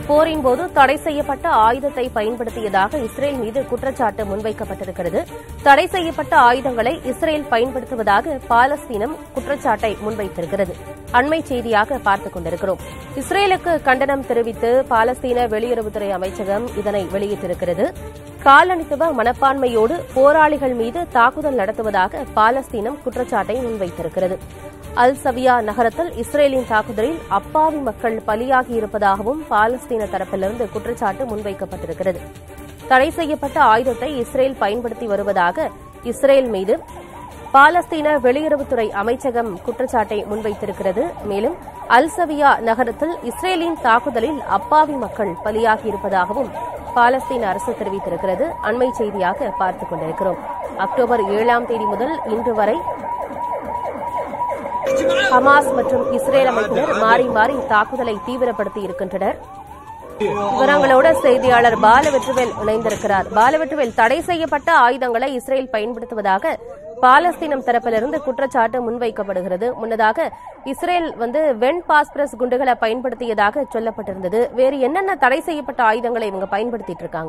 போரின் போது தடை செய்யப்பட்ட ஆயுதத்தை பயன்படுத்தியதாக இஸ்ரேல் மீது குற்றச்சாட்டு முன்வைக்கப்பட்டிருக்கிறது தடை செய்யப்பட்ட ஆயுதங்களை இஸ்ரேல் பயன்படுத்துவதாக பாலஸ்தீனம் குற்றச்சாட்டை முன்வைத்திருக்கிறது அண்மை செய்தியாக பார்த்துக் கொண்டிருக்கிறோம் இஸ்ரேலுக்கு கண்டனம் தெரிவித்து பாலஸ்தீன வெளியுறவுத்துறை அமைச்சகம் இதனை வெளியிட்டிருக்கிறது காலனித்துவ மனப்பான்மையோடு போராளிகள் மீது தாக்குதல் நடத்துவதாக பாலஸ்தீனம் குற்றச்சாட்டை முன்வைத்திருக்கிறது அல் சவியா நகரத்தில் இஸ்ரேலின் தாக்குதலில் அப்பாவி மக்கள் பலியாகியிருப்பதாகவும் பாலஸ்தீன தரப்பிலிருந்து குற்றச்சாட்டு முன்வைக்கப்பட்டிருக்கிறது தடை செய்யப்பட்ட ஆயுதத்தை இஸ்ரேல் பயன்படுத்தி வருவதாக இஸ்ரேல் மீது பாலஸ்தீன வெளியுறவுத்துறை அமைச்சகம் குற்றச்சாட்டை முன்வைத்திருக்கிறது மேலும் அல்சவியா நகரத்தில் இஸ்ரேலின் தாக்குதலில் அப்பாவி மக்கள் பலியாகியிருப்பதாகவும் பாலஸ்தீன அரசு தெரிவித்திருக்கிறது அண்மை செய்தியாக பார்த்துக் கொண்டிருக்கிறோம் அக்டோபர் ஏழாம் தேதி முதல் இன்று வரை ஹமாஸ் மற்றும் இஸ்ரேல் அமைப்பினர் மாறி மாறி தாக்குதலை தீவிரப்படுத்தி இருக்கின்றனர் விவரங்களோட செய்தியாளர் பாலவெற்றுவேல் இணைந்திருக்கிறார் பாலவெற்றுவேல் தடை செய்யப்பட்ட ஆயுதங்களை இஸ்ரேல் பயன்படுத்துவதாக பாலஸ்தீனம் தரப்பிலிருந்து குற்றச்சாட்டு முன்வைக்கப்படுகிறது முன்னதாக இஸ்ரேல் வந்து வெண் பாஸ்பரஸ் குண்டுகளை பயன்படுத்தியதாக சொல்லப்பட்டிருந்தது வேறு என்னென்ன தடை செய்யப்பட்ட ஆயுதங்களை இவங்க பயன்படுத்திட்டு இருக்காங்க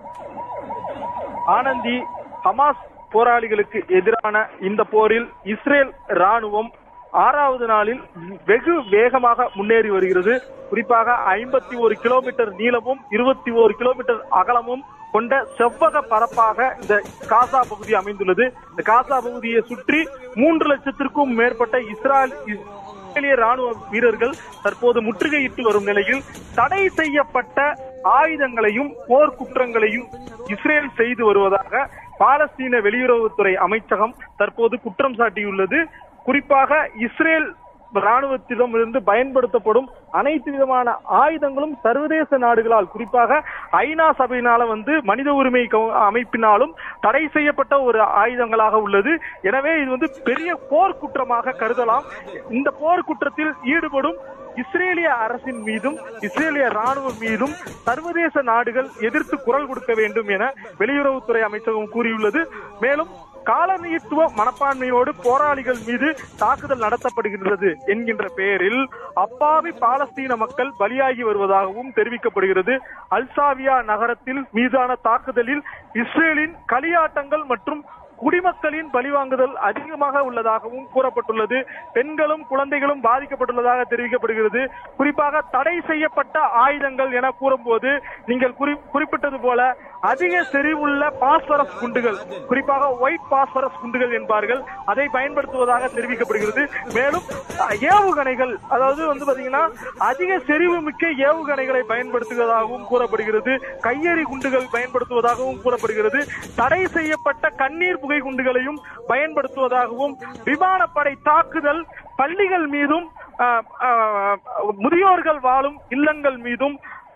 ஆனந்தி ஹமாஸ் போராளிகளுக்கு எதிரான இந்த போரில் இஸ்ரேல் ராணுவம் ஆறாவது நாளில் வெகு வேகமாக முன்னேறி வருகிறது குறிப்பாக ஐம்பத்தி ஒரு கிலோமீட்டர் நீளமும் இருபத்தி ஒரு கிலோமீட்டர் அகலமும் கொண்ட செவ்வக பரப்பாக இந்த காசா பகுதி அமைந்துள்ளது இந்த காசா பகுதியை சுற்றி மூன்று லட்சத்திற்கும் மேற்பட்ட இஸ்ராயல் இஸ்ரேலிய ராணுவ வீரர்கள் தற்போது முற்றுகையிட்டு வரும் நிலையில் தடை செய்யப்பட்ட ஆயுதங்களையும் போர் குற்றங்களையும் இஸ்ரேல் செய்து வருவதாக பாலஸ்தீன வெளியுறவுத்துறை அமைச்சகம் தற்போது குற்றம் சாட்டியுள்ளது குறிப்பாக இஸ்ரேல் ராணுவத்திடமிருந்து பயன்படுத்தப்படும் அனைத்து விதமான ஆயுதங்களும் சர்வதேச நாடுகளால் குறிப்பாக ஐநா சபையினால வந்து மனித உரிமை கவு- அமைப்பினாலும் தடை செய்யப்பட்ட ஒரு ஆயுதங்களாக உள்ளது எனவே இது வந்து பெரிய போர் குற்றமாக கருதலாம் இந்த போர் குற்றத்தில் ஈடுபடும் இஸ்ரேலிய அரசின் மீதும் இஸ்ரேலிய ராணுவம் மீதும் சர்வதேச நாடுகள் எதிர்த்து குரல் கொடுக்க வேண்டும் என வெளியுறவுத்துறை அமைச்சகம் கூறியுள்ளது மேலும் காலனித்துவ மனப்பான்மையோடு போராளிகள் மீது தாக்குதல் நடத்தப்படுகின்றது என்கின்ற பெயரில் அப்பாவி பாலஸ்தீன மக்கள் பலியாகி வருவதாகவும் தெரிவிக்கப்படுகிறது அல்சாவியா நகரத்தில் மீதான தாக்குதலில் இஸ்ரேலின் களியாட்டங்கள் மற்றும் குடிமக்களின் பலிவாங்குதல் அதிகமாக உள்ளதாகவும் கூறப்பட்டுள்ளது பெண்களும் குழந்தைகளும் பாதிக்கப்பட்டுள்ளதாக தெரிவிக்கப்படுகிறது குறிப்பாக தடை செய்யப்பட்ட ஆயுதங்கள் என கூறும்போது நீங்கள் குறி- குறிப்பிட்டது போல அதிக செறிவுள்ள பாஸ்பரஸ் குண்டுகள் குறிப்பாக ஒயிட் பாஸ்பரஸ் குண்டுகள் என்பார்கள் அதை பயன்படுத்துவதாக தெரிவிக்கப்படுகிறது மேலும் அஹ், ஏவுகணைகள் அதாவது வந்து பாத்தீங்கன்னா அதிக செறிவு மிக்க ஏவுகணைகளை பயன்படுத்துவதாகவும் கூறப்படுகிறது கையெறி குண்டுகள் பயன்படுத்துவதாகவும் கூறப்படுகிறது தடை செய்யப்பட்ட கண்ணீர் புகை குண்டுகளையும் பயன்படுத்துவதாகவும் விமானப்படை தாக்குதல் பள்ளிகள் மீதும் அஹ், அஹ், முதியோர்கள் வாழும் இல்லங்கள் மீதும்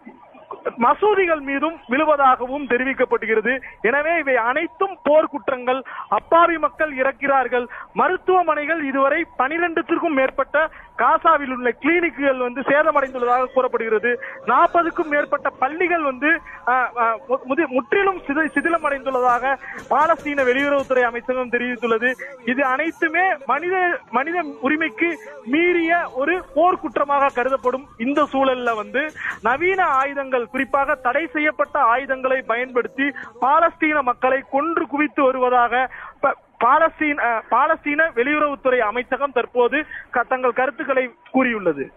மசூதிகள் மீதும் விழுவதாகவும் தெரிவிக்கப்படுகிறது எனவே இவை அனைத்தும் போர் குற்றங்கள் அப்பாவி மக்கள் இறக்கிறார்கள் மருத்துவமனைகள் இதுவரை பனிரெண்டுத்திற்கும் மேற்பட்ட காசாவில் உள்ள கிளினிக்குகள் வந்து சேதமடைந்துள்ளதாக கூறப்படுகிறது நாற்பதுக்கும் மேற்பட்ட பள்ளிகள் வந்து அஹ், அஹ், மு- முதி- முற்றிலும் சிதி- சிதிலமடைந்துள்ளதாக பாலஸ்தீன வெளியுறவுத்துறை அமைச்சகம் தெரிவித்துள்ளது இது அனைத்துமே மனித மனித உரிமைக்கு மீறிய ஒரு போர் குற்றமாக கருதப்படும் இந்த சூழல்ல வந்து நவீன ஆயுதங்கள் குறிப்பாக தடை செய்யப்பட்ட ஆயுதங்களை பயன்படுத்தி பாலஸ்தீன மக்களை கொன்று குவித்து வருவதாக ப- பாலஸ்தீன அஹ், பாலஸ்தீன வெளியுறவுத்துறை அமைச்சகம் தற்போது க- தங்கள் கருத்துக்களை கூறியுள்ளது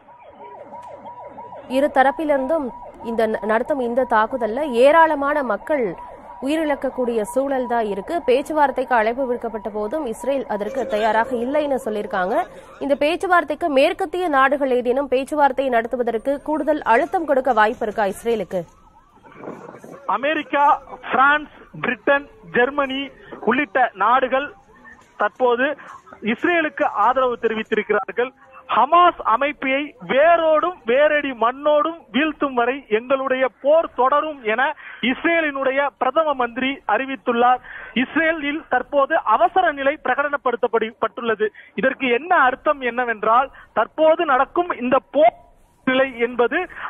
இரு தரப்பிலிருந்தும் இந்த ந- நடத்தும் இந்த தாக்குதல்ல ஏராளமான மக்கள் உயிரிழக்கக்கூடிய சூழல் தான் இருக்கு பேச்சுவார்த்தைக்கு அழைப்பு விடுக்கப்பட்ட போதும் இஸ்ரேல் அதற்கு தயாராக இல்லைன்னு சொல்லியிருக்காங்க இந்த பேச்சுவார்த்தைக்கு மேற்கத்திய நாடுகள் ஏதேனும் பேச்சுவார்த்தை நடத்துவதற்கு கூடுதல் அழுத்தம் கொடுக்க வாய்ப்பு இருக்கா இஸ்ரேலுக்கு அமெரிக்கா பிரான்ஸ் பிரிட்டன் ஜெர்மனி உள்ளிட்ட நாடுகள் தற்போது இஸ்ரேலுக்கு ஆதரவு தெரிவித்திருக்கிறார்கள் ஹமாஸ் அமைப்பை வேரோடும் வேரடி மண்ணோடும் வீழ்த்தும் வரை எங்களுடைய போர் தொடரும் என இஸ்ரேலினுடைய பிரதம மந்திரி அறிவித்துள்ளார் இஸ்ரேலில் தற்போது அவசர நிலை பிரகடனப்படுத்தப்பட்டுள்ளது இதற்கு என்ன அர்த்தம் என்னவென்றால் தற்போது நடக்கும் இந்த போர் நிலை என்பது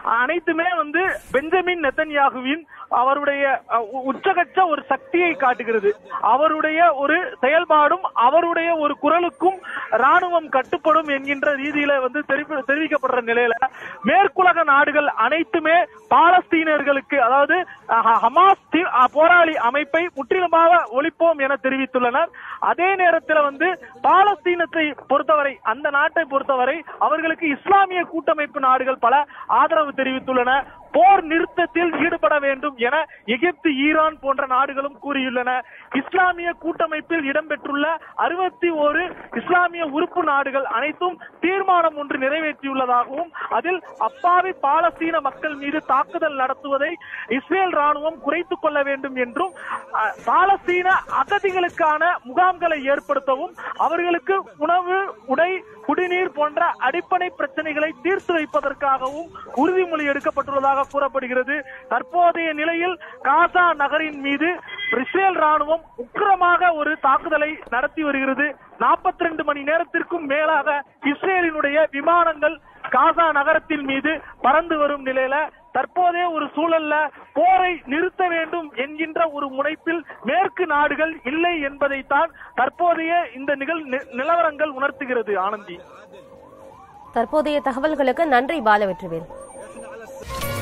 அனைத்துமே வந்து பெஞ்சமின் நெத்தன்யாகுவின் அவருடைய அஹ், உ- உச்சகட்ச ஒரு சக்தியை காட்டுகிறது அவருடைய ஒரு செயல்பாடும் அவருடைய ஒரு குரலுக்கும் ராணுவம் கட்டுப்படும் என்கின்ற ரீதியில வந்து தெரிவி- தெரிவிக்கப்படுற நிலையில மேற்குலக நாடுகள் அனைத்துமே பாலஸ்தீனர்களுக்கு அதாவது அஹ், ஹமாஸ் தி- அஹ், போராளி அமைப்பை முற்றிலுமாக ஒழிப்போம் என தெரிவித்துள்ளனர் அதே நேரத்தில் வந்து பாலஸ்தீனத்தை பொறுத்தவரை அந்த நாட்டை பொறுத்தவரை அவர்களுக்கு இஸ்லாமிய கூட்டமைப்பு நாடுகள் பல ஆதரவு தெரிவித்துள்ளன போர் நிறுத்தத்தில் ஈடுபட வேண்டும் என எகிப்து ஈரான் போன்ற நாடுகளும் கூறியுள்ளன இஸ்லாமிய கூட்டமைப்பில் இடம்பெற்றுள்ள அறுபத்தி ஒரு இஸ்லாமிய உறுப்பு நாடுகள் அனைத்தும் தீர்மானம் ஒன்று நிறைவேற்றியுள்ளதாகவும் அதில் அப்பாவி பாலஸ்தீன மக்கள் மீது தாக்குதல் நடத்துவதை இஸ்ரேல் ராணுவம் குறைத்துக் கொள்ள வேண்டும் என்றும் அஹ், பாலஸ்தீன அகதிகளுக்கான முகாம்களை ஏற்படுத்தவும் அவர்களுக்கு உணவு உடை குடிநீர் போன்ற அடிப்படை பிரச்சனைகளை தீர்த்து வைப்பதற்காகவும் உறுதிமொழி எடுக்கப்பட்டுள்ளதாக கூறப்படுகிறது தற்போதைய நிலையில் காசா நகரின் மீது இஸ்ரேல் ராணுவம் உக்கிரமாக ஒரு தாக்குதலை நடத்தி வருகிறது 42 மணி நேரத்திற்கும் மேலாக இஸ்ரேலினுடைய விமானங்கள் காசா நகரத்தின் மீது பறந்து வரும் நிலையில தற்போதைய ஒரு சூழல்ல போரை நிறுத்த வேண்டும் என்கின்ற ஒரு முனைப்பில் மேற்கு நாடுகள் இல்லை என்பதைத்தான் தற்போதைய இந்த நிகழ் நி- நிலவரங்கள் உணர்த்துகிறது ஆனந்தி தற்போதைய தகவல்களுக்கு நன்றி பாலவெற்றிவேல்